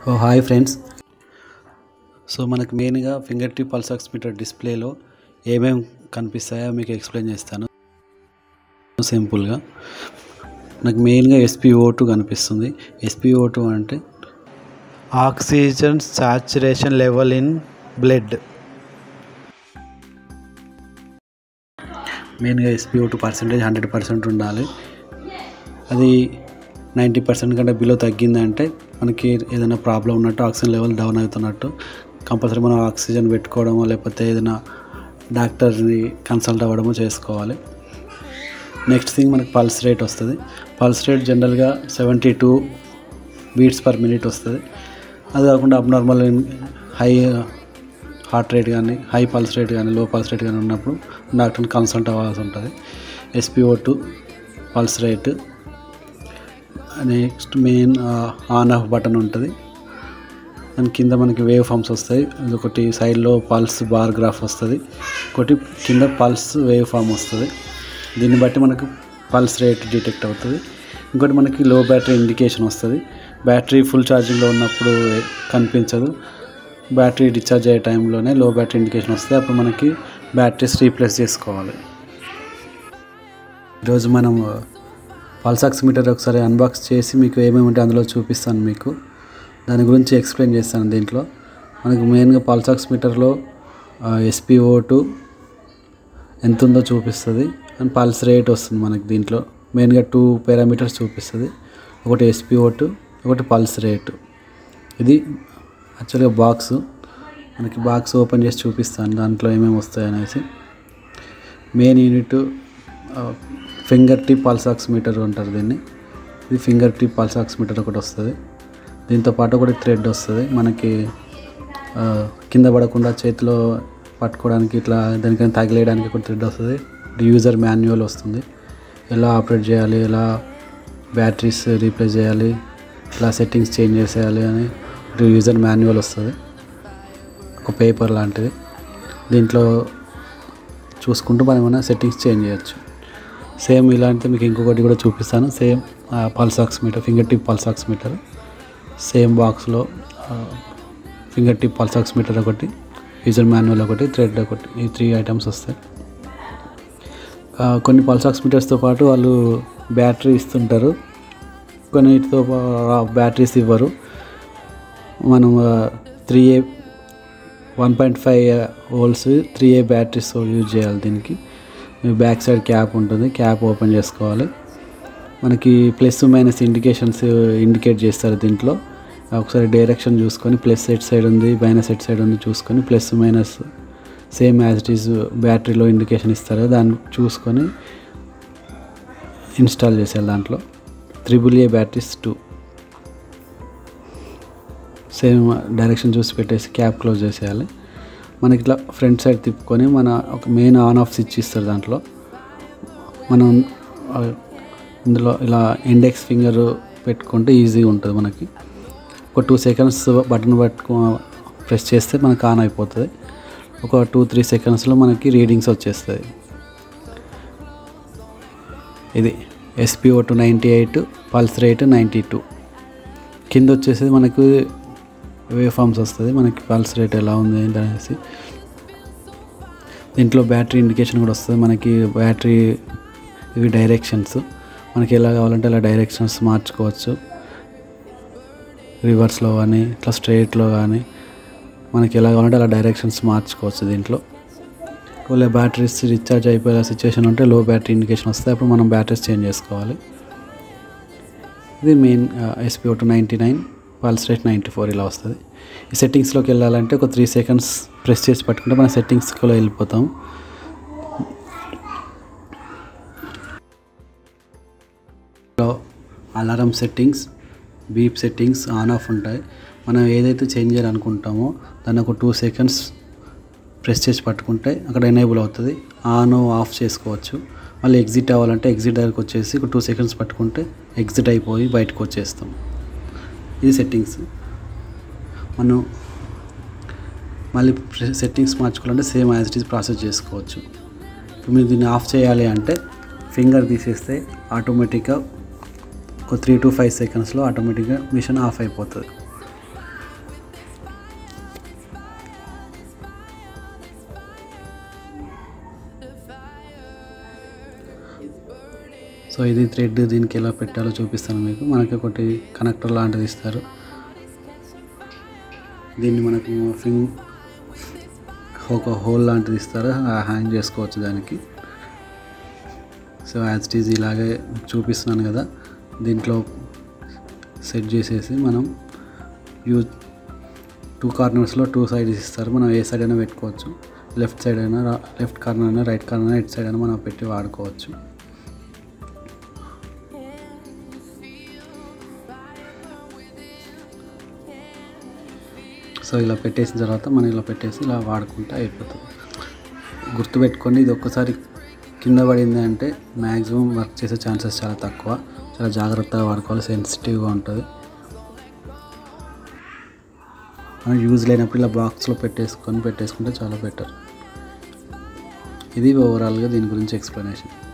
ఓ hi friends so మనకు మెయిన్గా finger tip pulse oximeter డిస్ప్లేలో ఏమేమి కనిపిస్తాయో మీకు ఎక్స్ప్లెయిన్ చేస్తాను సింపుల్గా నాకు మెయిన్గా ఎస్పీఓ టూ కనిపిస్తుంది ఎస్పీఓ టూ అంటే oxygen saturation level in blood మెయిన్గా SPO two percentage hundred percent ఉండాలి అది నైంటీ పర్సెంట్ కంటే బిలో తగ్గిందంటే మనకి ఏదైనా ప్రాబ్లం ఉన్నట్టు ఆక్సిజన్ లెవెల్ డౌన్ అవుతున్నట్టు కంపల్సరీ మనం ఆక్సిజన్ పెట్టుకోవడమో లేకపోతే ఏదైనా డాక్టర్ని కన్సల్ట్ అవ్వడమో చేసుకోవాలి నెక్స్ట్ థింగ్ మనకి పల్స్ రేట్ వస్తుంది పల్స్ రేట్ జనరల్గా seventy two beats per minute వస్తుంది అది కాకుండా అబ్నార్మల్ హై హార్ట్ రేట్ కానీ హై పల్స్ రేట్ కానీ లో పల్స్ రేట్ కానీ ఉన్నప్పుడు డాక్టర్ని కన్సల్ట్ అవ్వాల్సి ఉంటుంది SPO two pulse rate next main on off button ఉంటుంది దాని కింద మనకి వేవ్ ఫామ్స్ వస్తాయి ఇది ఒకటి సైడ్లో పల్స్ బార్ గ్రాఫ్ వస్తుంది ఒకటి కింద పల్స్ వేవ్ ఫామ్ వస్తుంది దీన్ని బట్టి మనకు పల్స్ రేట్ డిటెక్ట్ అవుతుంది ఇంకోటి మనకి లో బ్యాటరీ ఇండికేషన్ వస్తుంది బ్యాటరీ ఫుల్ ఛార్జింగ్లో ఉన్నప్పుడు కనిపించదు బ్యాటరీ డిశ్చార్జ్ అయ్యే టైంలోనే లో బ్యాటరీ ఇండికేషన్ వస్తుంది అప్పుడు మనకి బ్యాటరీస్ రీప్లేస్ చేసుకోవాలి ఈరోజు మనం పల్స్ ఆక్సిమీటర్ ఒకసారి అన్బాక్స్ చేసి మీకు ఏమేమి ఉంటే అందులో చూపిస్తాను మీకు దాని గురించి ఎక్స్ప్లెయిన్ చేస్తాను దీంట్లో మనకు మెయిన్గా పల్స్ ఆక్సిమీటర్లో ఎస్పీఓ టూ ఎంత ఉందో చూపిస్తుంది అండ్ పల్స్ రేట్ వస్తుంది మనకి దీంట్లో మెయిన్గా టూ పారామీటర్స్ చూపిస్తుంది ఒకటి ఎస్పీఓ టూ ఒకటి పల్స్ రేటు ఇది యాక్చువల్గా బాక్స్ మనకి బాక్స్ ఓపెన్ చేసి చూపిస్తాను దాంట్లో ఏమేమి వస్తాయి అనేసి main unit finger tip pulse oximeter అంటారు దీన్ని ఇది ఫింగర్ టిప్ పల్స్ ఆక్సిమీటర్ ఒకటి వస్తుంది దీంతో పాటు ఒకటి థ్రెడ్ వస్తుంది మనకి ఆ, కింద పడకుండా చేతిలో పట్టుకోవడానికి ఇట్లా దానికైనా తగిలేయడానికి ఒక థ్రెడ్ వస్తుంది యూజర్ మాన్యువల్ వస్తుంది ఎలా ఆపరేట్ చేయాలి ఎలా బ్యాటరీస్ రీప్లేస్ చేయాలి ఎలా సెట్టింగ్స్ చేంజ్ చేసేయాలి అని యూజర్ మాన్యువల్ వస్తుంది ఒక పేపర్ లాంటిది దీంట్లో చూసుకుంటూ మనం ఏమైనా సెట్టింగ్స్ చేంజ్ చేయొచ్చు సేమ్ ఇలాంటిది మీకు ఇంకొకటి కూడా చూపిస్తాను same pulse oximeter finger tip pulse oximeter same బాక్స్లో ఫింగర్ టిప్ పల్స్ ఆక్సిమీటర్ ఒకటి యూజర్ మాన్యువల్ ఒకటి థ్రెడ్ ఒకటి ఈ త్రీ ఐటమ్స్ వస్తాయి ఆ, కొన్ని పల్స్ ఆక్సిమీటర్స్తో పాటు వాళ్ళు బ్యాటరీ ఇస్తుంటారు కొన్నిటితో బ్యాటరీస్ ఇవ్వరు మనం three A one point five volts three A batteries use చేయాలి దీనికి బ్యాక్ సైడ్ క్యాప్ ఉంటుంది క్యాప్ ఓపెన్ చేసుకోవాలి మనకి ప్లస్ మైనస్ ఇండికేషన్స్ ఇండికేట్ చేస్తారు దీంట్లో ఒకసారి డైరెక్షన్ చూసుకొని ప్లస్ ఎట్ సైడ్ ఉంది మైనస్ ఎట్ సైడ్ ఉంది చూసుకొని plus minus same as it is బ్యాటరీలో ఇండికేషన్ ఇస్తారు దాన్ని చూసుకొని ఇన్స్టాల్ చేసేయాలి దాంట్లో triple A batteries two same direction చూసి పెట్టేసి క్యాప్ క్లోజ్ చేసేయాలి మనకి ఇట్లా ఫ్రంట్ సైడ్ తిప్పుకొని మన ఒక మెయిన్ ఆన్ ఆఫ్ స్విచ్ ఇస్తారు దాంట్లో మనం ఆ, ఇందులో ఇలా ఇండెక్స్ ఫింగర్ పెట్టుకుంటే ఈజీగా ఉంటుంది మనకి ఒక టూ సెకండ్స్ బటన్ పట్టుకో ప్రెస్ చేస్తే మనకు ఆన్ అయిపోతుంది ఒక టూ త్రీ సెకండ్స్లో మనకి రీడింగ్స్ వచ్చేస్తుంది ఇది SPO two ninety eight pulse rate ninety two కింద వచ్చేసి మనకు వే ఫామ్స్ వస్తుంది మనకి పల్స్ రేట్ ఎలా ఉంది ఏంటి అనేసి దీంట్లో బ్యాటరీ ఇండికేషన్ కూడా వస్తుంది మనకి బ్యాటరీ ఇవి డైరెక్షన్స్ మనకి ఎలా కావాలంటే అలా డైరెక్షన్స్ మార్చుకోవచ్చు రివర్స్లో కానీ ఇట్లా స్ట్రైట్లో కానీ మనకి ఎలా కావాలంటే అలా డైరెక్షన్స్ మార్చుకోవచ్చు దీంట్లో ఒకవేళ బ్యాటరీస్ రీఛార్జ్ అయిపోయే సిచ్యువేషన్ ఉంటే లో బ్యాటరీ ఇండికేషన్ వస్తే అప్పుడు మనం బ్యాటరీస్ చేంజ్ చేసుకోవాలి ఇది main SP two ninety nine pulse rate ninety four ఇలా వస్తుంది ఈ సెట్టింగ్స్లోకి వెళ్ళాలంటే ఒక త్రీ సెకండ్స్ ప్రెస్ చేసి పట్టుకుంటే మన సెట్టింగ్స్లో వెళ్ళిపోతాం alarm settings beep settings on off ఉంటాయి మనం ఏదైతే చేంజ్ చేయాలనుకుంటామో దాన్ని ఒక టూ సెకండ్స్ ప్రెస్ చేసి పట్టుకుంటే అక్కడ ఎనేబుల్ అవుతుంది ఆన్ ఆఫ్ చేసుకోవచ్చు మళ్ళీ ఎగ్జిట్ అవ్వాలంటే ఎగ్జిట్ దగ్గరకు వచ్చేసి ఒక టూ సెకండ్స్ పట్టుకుంటే ఎగ్జిట్ అయిపోయి బయటకు వచ్చేస్తాం ఇది సెట్టింగ్స్ మనం మళ్ళీ సెట్టింగ్స్ మార్చుకోవాలంటే same as it is process చేసుకోవచ్చు ఇప్పుడు మీరు దీన్ని ఆఫ్ చేయాలి అంటే ఫింగర్ తీసేస్తే ఆటోమేటిక్గా ఒక త్రీ టు ఫైవ్ సెకండ్స్లో ఆటోమేటిక్గా మిషన్ ఆఫ్ అయిపోతుంది సో ఇది థ్రెడ్ దీనికి ఎలా పెట్టాలో చూపిస్తాను మీకు మనకి ఒకటి కనెక్టర్ లాంటిది ఇస్తారు దీన్ని మనకు ఫింగ్ ఒక హోల్ లాంటిది ఇస్తారు హ్యాంగ్ చేసుకోవచ్చు దానికి సో యాజ్ ఇట్ ఈజ్ ఇలాగే చూపిస్తున్నాను కదా దీంట్లో సెట్ చేసేసి మనం యూజ్ టూ కార్నర్స్లో టూ సైడ్స్ ఇస్తారు మనం ఏ సైడ్ అయినా పెట్టుకోవచ్చు లెఫ్ట్ సైడ్ అయినా లెఫ్ట్ కార్నర్ అయినా రైట్ కార్నర్ అయినా ఇటు సైడ్ అయినా మనం పెట్టి వాడుకోవచ్చు సో ఇలా పెట్టేసిన తర్వాత మనం ఇలా పెట్టేసి ఇలా వాడుకుంటే అయిపోతుంది గుర్తుపెట్టుకోండి ఇది ఒక్కసారి కింద పడింది అంటే మ్యాక్సిమం వర్క్ చేసే ఛాన్సెస్ చాలా తక్కువ చాలా జాగ్రత్తగా వాడుకోవాలి సెన్సిటివ్గా ఉంటుంది మనం యూజ్ లేనప్పుడు ఇలా బాక్స్లో పెట్టేసుకొని పెట్టేసుకుంటే చాలా బెటర్ ఇది ఓవరాల్గా దీని గురించి ఎక్స్ప్లెనేషన్